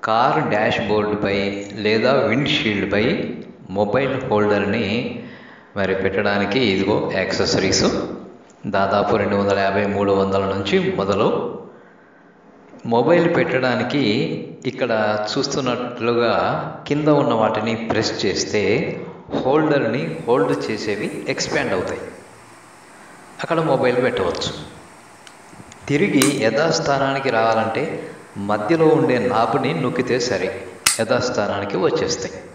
car dash బోర్డుపై లేదా విండ్షీల్డ్పై mobile హోల్డర్ని మరి పెట్టడానికి ఇదిగో యాక్సెసరీస్ దాదాపు రెండు వందల యాభై మూడు వందల నుంచి మొదలు మొబైల్ పెట్టడానికి ఇక్కడ చూస్తున్నట్లుగా కింద ఉన్న వాటిని ప్రెస్ చేస్తే హోల్డర్ని హోల్డ్ చేసేవి ఎక్స్పాండ్ అవుతాయి అక్కడ మొబైల్ పెట్టవచ్చు తిరిగి యథాస్థానానికి రావాలంటే మధ్యలో ఉండే నాపుని నొక్కితే సరే యథాస్థానానికి వచ్చేస్తాయి